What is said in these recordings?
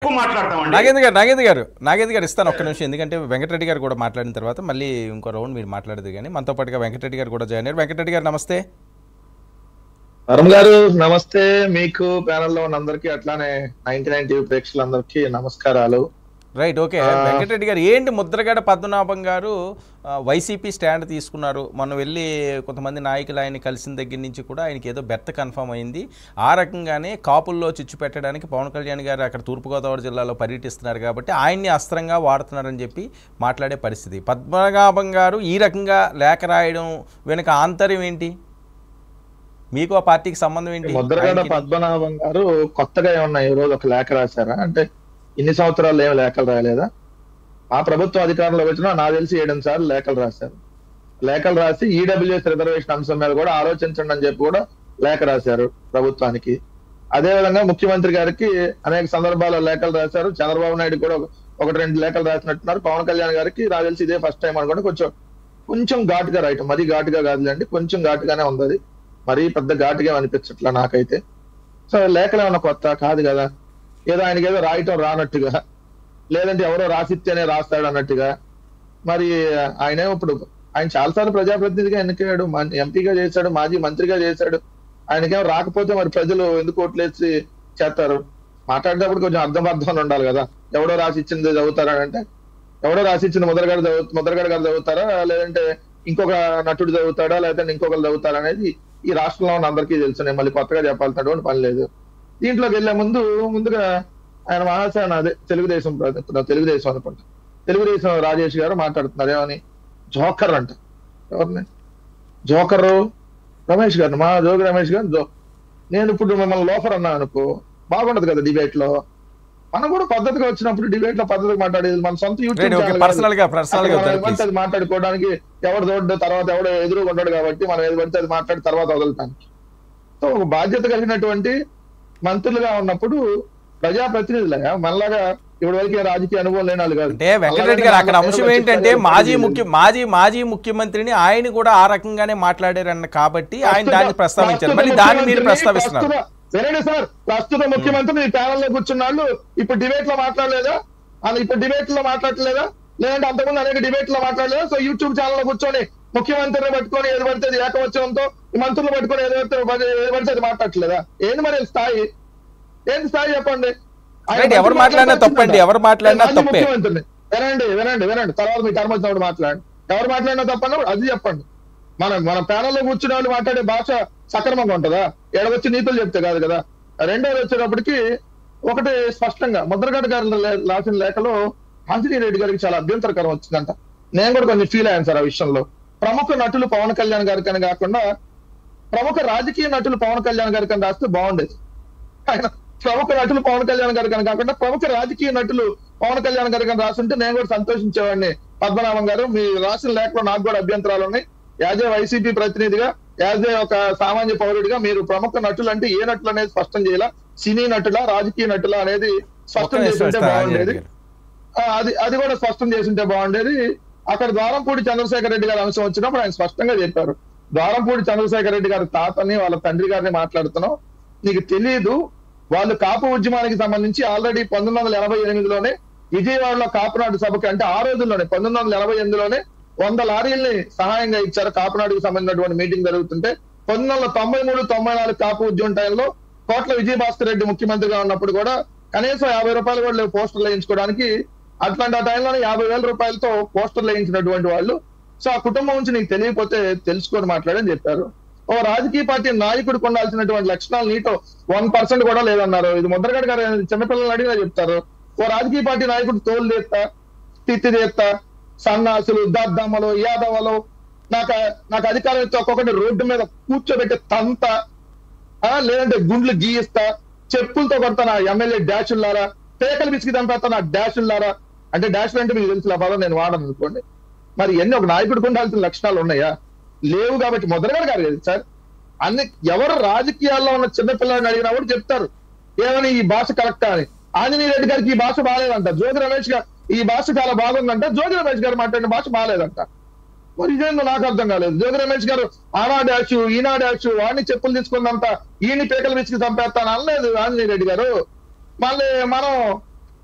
ఎక్కువ మాట్లాడతామండి నాగేంద్ర గారు నాగేంద్ర గారు నాగేంద్ర గారు ఇస్తాను ఒక్క నిమిషం ఎందుకంటే వెంకటరెడ్డి గారు కూడా మాట్లాడిన తర్వాత మళ్ళీ ఇంకో రౌండ్ మీరు మాట్లాడదు కానీ మనతో పాటుగా వెంకటరెడ్డి గారు కూడా జాయిన్ అయ్యారు వెంకటరెడ్డి గారు నమస్తే వరుణ్ గారు నమస్తే మీకు ప్యానెల్ లో ఉన్న అందరికి అట్లానే నైన్టీ నైన్ టీవీ ప్రేక్షకులందరికీ నమస్కారాలు రైట్ ఓకే వెంకటరెడ్డి గారు ఏంటి ముద్రగడ పద్మనాభం గారు ఆ, వైసీపీ స్టాండ్ తీసుకున్నారు మొన్న వెళ్ళి కొంతమంది నాయకులు ఆయన కలిసిన దగ్గర నుంచి కూడా ఆయనకి ఏదో బెర్త్ కన్ఫర్మ్ అయింది ఆ రకంగానే కాపుల్లో చిచ్చు పెట్టడానికి పవన్ కళ్యాణ్ గారు అక్కడ తూర్పుగోదావరి జిల్లాలో పర్యటిస్తున్నారు కాబట్టి ఆయన్ని అస్త్రంగా వాడుతున్నారని చెప్పి మాట్లాడే పరిస్థితి పద్మనాభం గారు ఈ రకంగా లేఖ రాయడం వెనుక ఆంతర్యం ఏంటి మీకు ఆ పార్టీకి సంబంధం ఏంటి ముద్రగడ ఆయనకి- పద్మనాభం గారు కొత్తగా ఏమన్నా ఈ రోజు ఒక లేఖ రాశారా అంటే ఇన్ని సంవత్సరాలు ఏం లేఖలు రాయలేదా ఆ ప్రభుత్వ అధికారంలో వచ్చినా నాకు తెలిసి ఏడెనిమిది సార్లు లేఖలు రాశారు లేఖలు రాసి ఈడబ్ల్యూఎస్ రిజర్వేషన్ అంశం మీద కూడా ఆలోచించండి అని చెప్పి కూడా లేఖ రాశారు ప్రభుత్వానికి అదే విధంగా ముఖ్యమంత్రి గారికి అనేక సందర్భాల్లో లేఖలు రాశారు చంద్రబాబు నాయుడు కూడా ఒక- ఒకటి రెండు లేఖలు రాసినట్టున్నారు పవన్ కళ్యాణ్ గారికి నాకు తెలిసి ఇదే ఫస్ట్ టైం అనుకోండి కొంచెం కొంచెం ఘాటుగా రాయటం మరీ ఘాటుగా కాదులేండి కొంచెం ఘాటుగానే ఉంది అది. మరీ పెద్ద ఘాటుగా అనిపించట్లా నాకైతే సో లేఖలు ఏమన్నా కొత్త కాదు కదా ఏదో ఆయనకి ఏదో రాయటం రానట్టుగా లేదంటే ఎవరో రాసిస్తేనే రాస్తాడు అన్నట్టుగా మరి ఆయన ఇప్పుడు ఆయన చాలాసార్లు ప్రజాప్రతినిధిగా ఎన్నికయ్యాడు మన్- ఎంపీగా చేశాడు మాజీ మంత్రిగా చేశాడు ఆయనకేం రాకపోతే మరి ప్రజలు ఎందుకు ఓట్లేసి చేస్తారు మాట్లాడేటప్పుడు కొంచెం అర్థం అర్థం ఉండాలి కదా ఎవడో రాసి ఇచ్చింది చదువుతారా అంటే ఎవడో రాసి ఇచ్చింది ముద్రగడ చదువు ముద్రగడ గారు చదువుతారా లేదంటే ఇంకొక నటుడు చదువుతాడా లేదంటే ఇంకొకరు చదువుతారా అనేది ఈ రాష్ట్రంలో ఉన్న అందరికీ తెలుసు నేను మళ్ళీ కొత్తగా చెప్పాల్సినటువంటి పని లేదు దీంట్లోకి వెళ్లే ముందు ముందుగా ఆయన మహాసేన అదే తెలుగుదేశం ప్ర- తెలుగుదేశం అనుకుంటా తెలుగుదేశం రాజేష్ గారు మాట్లాడుతున్నారు ఏమని జోకర్ అంట ఎవరిని జోకర్ రమేష్ గారు మా జోగి రమేష్ గారు జో నేను ఇప్పుడు మిమ్మల్ని లోఫర్ అన్నా అనుకో బాగుండదు కదా డిబేట్ లో మనం కూడా పద్ధతిగా వచ్చినప్పుడు డిబేట్ లో పద్ధతిగా మాట్లాడేది మన సొంత right YouTube okay channel personal గా పర్సనల్ గా అక్కడ మనం వద్దండి, ఏది పడితే please. అది మాట్లాడుకోవడానికి ఎవడు తోడు తర్వాత ఎవడో ఎదురు ఉంటాడు కాబట్టి మనం ఏది పడితే అది మాట్లాడి తర్వాత వదులుతానికి సో ఒక బాధ్యత కలిగినటువంటి మంత్రులుగా ఉన్నప్పుడు ప్రజాప్రతినిధులే మనలాగా ఇప్పటి వరకు రాజకీయ అనుభవం లేని వాళ్ళు కాదు అంటే వెంకటరెడ్డి గారు అక్కడ అంశం ఏంటంటే మాజీ ముఖ్య మాజీ మాజీ ముఖ్యమంత్రిని ఆయన కూడా ఆ రకంగానే మాట్లాడారన్న కాబట్టి ఆయన దాన్ని ప్రస్తావించారు మళ్ళీ దాన్ని మీరు ప్రస్తావిస్తున్నారు ప్రస్తుత- వినండి సార్ ప్రస్తుత ముఖ్యమంత్రి ఈ ప్యానల్ లో కూర్చున్న వాళ్ళు ఇప్పుడు డిబేట్ లో మాట్లాడలేదా వాళ్ళు ఇప్పుడు డిబేట్ లో మాట్లాడలేదా లేదంటే అంతకుముందు అనేక డిబేట్ లో మాట్లాడలేదా సో యూట్యూబ్ ఛానల్ లో కూర్చొని ముఖ్యమంత్రిని పట్టుకొని ఏది పడితే అది ఏకవచనంతో ఈ మంత్రులు పట్టుకొని ఏది పడితే ఏది పడితే అది మాట్లాడట్లేదా ఏంది మరి స్థాయి ఏంది స్థాయి చెప్పండి ఆయన రైట్, ఎవరు మంత్రులు మాట్లాడినా మాట్లాడాల్సిందే. తప్పండి, ఎవరు మాట్లాడినా మాజీ తప్పే. ముఖ్యమంత్రిని. వినండి వినండి వినండి తర్వాత మీ టర్మ్ వచ్చినప్పుడు మాట్లాడండి ఎవరు మాట్లాడినా తప్పన్నప్పుడు అది చెప్పండి మన మన ప్యానల్ లో కూర్చునే వాళ్ళు మాట్లాడే భాష సక్రమంగా ఉంటుందా ఎడవచ్చి నీతులు చెప్తే కాదు కదా రెండోది వచ్చేటప్పటికి ఒకటి స్పష్టంగా ముద్రగడ్డ గారు లే- రాసిన లేఖలో ఆంజనేయ రెడ్డి గారికి చాలా అభ్యంతరకరం వచ్చిందంట నేను కూడా కొంచెం ఫీల్ అయ్యాను సార్ ఆ విషయంలో ప్రముఖ నటులు పవన్ కళ్యాణ్ గారి కని కాకుండా ప్రముఖ రాజకీయ నటులు పవన్ కళ్యాణ్ గారి కని రాస్తే బాగుండేది ఆయన ప్రముఖ నటులు పవన్ కళ్యాణ్ గారి కని కాకుండా ప్రముఖ రాజకీయ నటులు పవన్ కళ్యాణ్ గారి కని రాస్తుంటే నేను కూడా సంతోషించేవాడిని పద్మనాభం గారు మీ రాసిన లేఖలో నాకు కూడా అభ్యంతరాలు ఉన్నాయి యాజ్ ఏ వైసీపీ ప్రతినిధిగా యాజ్ ఏ ఒక సామాన్య పౌరుడిగా మీరు ప్రముఖ నటులు అంటే ఏ నటులు అనేది స్పష్టం చేయాల సినీ నటులా రాజకీయ నటులా అనేది ఒక్క స్పష్టం నిమిషం చేస్తుంటే ఇస్తాను, బాగుండేది ఆంజనేయులు గారు. ఆ, అది అది కూడా స్పష్టం చేసింటే బాగుండేది అక్కడ ద్వారంపూడి చంద్రశేఖర్ రెడ్డి గారి అంశం వచ్చినప్పుడు ఆయన స్పష్టంగా చెప్పారు ద్వారంపూడి చంద్రశేఖర్ రెడ్డి గారి తాతని వాళ్ళ తండ్రి గారిని మాట్లాడుతున్నాం నీకు తెలియదు వాళ్ళు కాపు ఉద్యమానికి సంబంధించి ఆల్రెడీ పంతొమ్మిది వందల ఎనభై ఎనిమిదిలోనే విజయవాడలో కాపునాడు సభకి అంటే ఆ రోజుల్లోనే పంతొమ్మిది వందల ఎనభై ఎనిమిదిలోనే వంద లారీల్ని సహాయంగా ఇచ్చారు కాపునాడుకి సంబంధించినటువంటి మీటింగ్ జరుగుతుంటే పంతొమ్మిది వందల తొంభై మూడు తొంభై నాలుగు కాపు ఉద్యమం టైంలో కోట్ల విజయభాస్కర్ రెడ్డి ముఖ్యమంత్రిగా ఉన్నప్పుడు కూడా కనీసం యాభై రూపాయలు కూడా లేవు పోస్టర్లు వేయించుకోవడానికి అట్లాంటి ఆ టైంలోనే యాభై వేల రూపాయలతో పోస్టర్లు వేయించినటువంటి వాళ్ళు సో ఆ కుటుంబం నుంచి నీకు తెలియకపోతే తెలుసుకొని మాట్లాడని చెప్పారు ఓ రాజకీయ పార్టీ నాయకుడికి ఉండాల్సినటువంటి లక్షణాలు నీతో వన్ పర్సెంట్ కూడా లేదన్నారు ఇది ముద్రగడ గారు చిన్నపిల్లలు అడిగినా చెప్తారు ఓ రాజకీయ పార్టీ నాయకుడు తోలు తీస్తా తిత్తి తీస్తా సన్నాసులు దద్దమ్మలు యాదవలు నాకు నాకు అధికారంతో ఒక్కొక్కటి రోడ్డు మీద కూర్చోబెట్టి తంత ఆ లేదంటే గుండ్లు గీయిస్తా చెప్పులతో కొడతా నా ఎమ్మెల్యే డాషుల్లారా పేకలు బిసికి చంపేస్తా నా డాషుల్లారా అంటే డాషులు అంటే మీకు తెలుసు ఆ పదం నేను వాడను అనుకోండి మరి ఎన్ని ఒక నాయకుడికి ఉండాల్సిన లక్షణాలు ఉన్నాయా లేవు కాబట్టి మొదలగారు గారు కదా సార్ అన్ని ఎవరు రాజకీయాల్లో ఉన్న చిన్నపిల్లని అడిగినా కూడా చెప్తారు ఏమని ఈ భాష కరెక్టా అని ఆంజనేయ రెడ్డి గారికి ఈ భాష బాగాలేదంట జోగి రమేష్ గారు ఈ భాష చాలా బాగుందంట జోగి రమేష్ గారు మాట్లాడిన భాష బాగాలేదంట మరి ఇదేందో నాకు అర్థం కాలేదు జోగి రమేష్ గారు ఆనా డాష్ ఈనా డాష్ వాడిని చెప్పులు తీసుకున్నంత ఈయన్ని పేకలు విసికి చంపేస్తాను అనలేదు ఆంజనేయ రెడ్డి గారు మళ్ళీ మనం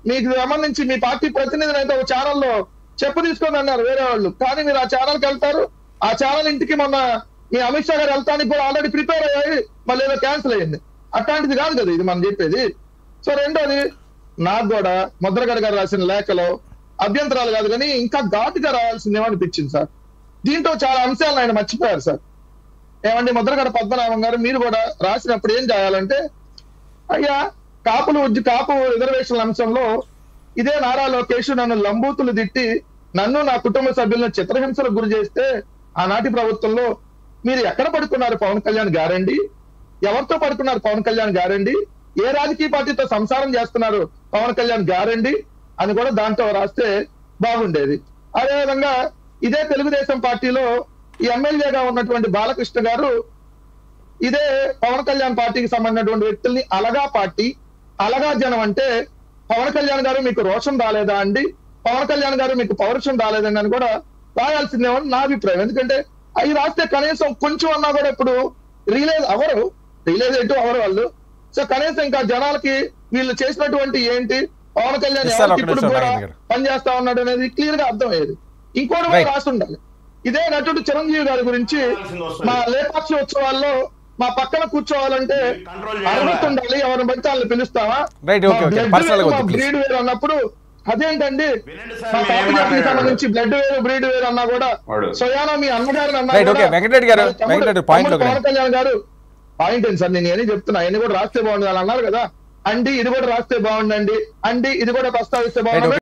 మీకు సంబంధించి మీ పార్టీ ప్రతినిధిని అయితే ఒక ఛానల్లో చెప్పు తీసుకొని అన్నారు వేరే వాళ్ళు కానీ మీరు ఆ ఛానల్కి వెళ్తారు ఆ ఛానల్ ఇంటికి మొన్న మీ అమిత్ షా గారు వెళ్తానికి కూడా ఆల్రెడీ ప్రిపేర్ అయ్యాయి మళ్ళీ ఏదో క్యాన్సిల్ అయ్యింది అట్లాంటిది కాదు కదా ఇది మనం చెప్పేది సో రెండోది నాకు కూడా ముద్రగడ గారు రాసిన లేఖలో అభ్యంతరాలు కాదు కానీ ఇంకా ఘాటుగా రాయాల్సింది ఏమనిపించింది సార్ దీంట్లో చాలా అంశాలను ఆయన మర్చిపోయారు సార్ ఏమండి ముద్రగడ పద్మనాభం గారు మీరు కూడా రాసినప్పుడు ఏం చేయాలంటే అయ్యా కాపులు ఉద్య కాపు రిజర్వేషన్ల అంశంలో ఇదే నారా లోకేష్ నన్ను లంబూతులు తిట్టి నన్ను నా కుటుంబ సభ్యులను చిత్రహింసలకు గురి చేస్తే ఆనాటి ప్రభుత్వంలో మీరు ఎక్కడ పడుకున్నారు పవన్ కళ్యాణ్ గారండి ఎవరితో పడుకున్నారు పవన్ కళ్యాణ్ గారండి ఏ రాజకీయ పార్టీతో సంసారం చేస్తున్నారు పవన్ కళ్యాణ్ గారండి అని కూడా దాంట్లో రాస్తే బాగుండేది అదేవిధంగా ఇదే తెలుగుదేశం పార్టీలో ఈ ఎమ్మెల్యేగా ఉన్నటువంటి బాలకృష్ణ గారు ఇదే పవన్ కళ్యాణ్ పార్టీకి సంబంధించినటువంటి వ్యక్తుల్ని అలగా పార్టీ అలగా జనం అంటే పవన్ కళ్యాణ్ గారు మీకు రోషం రాలేదా అండి పవన్ కళ్యాణ్ గారు మీకు పౌరుషం రాలేదండి అని కూడా రాయాల్సిందేమో నా అభిప్రాయం ఎందుకంటే అవి రాస్తే కనీసం కొంచెం అన్నా కూడా ఇప్పుడు రియలైజ్ అవరు రియలైజ్ ఎటు అవరు వాళ్ళు సో కనీసం ఇంకా జనాలకి వీళ్ళు చేసినటువంటి ఏంటి పవన్ కళ్యాణ్ Yes, sir, ఎవరికి ఒక్క ఇప్పుడు నిమిషం, కూడా నాగేంద్ర గారు. పనిచేస్తా ఉన్నాడు అనేది క్లియర్ గా అర్థమయ్యేది ఇంకోటి కూడా Right. రాసి ఉండాలి ఇదే నటుడు చిరంజీవి గారి గురించి మా లేపాక్షి ఉత్సవాల్లో మా పక్కన కూర్చోవాలంటే కంట్రోల్ అర్హత ఉండాలి ఎవరిని బట్టి వాళ్ళని పిలుస్తావా Right, okay, okay. Personal గా వద్దు, please. బ్రీడ్ వేరు అన్నప్పుడు అదేంటండి వినండి సార్, మా మేము ఏం కాపుజాతికి మాట్లాడాడు? సంబంధించి బ్లడ్ వేరు బ్రీడ్ వేరు అన్నా కూడా వాడు. స్వయానా మీ అన్నగారిని అన్నా Right, కూడా okay. వెంకటరెడ్డి గారు, వాళ్ళ తమ్ముడు- వెంకటరెడ్డి point తమ్ముడు లోకి పవన్ కళ్యాణ్ గారు పాయింట్ ఏంటి సార్ నేను ఏం చెప్తున్నా ఆయన కూడా రాస్తే బాగుంది అని అన్నారు కదా అండి ఇది కూడా రాస్తే బాగుండండి అండి ఇది కూడా ప్రస్తావిస్తే బాగుంది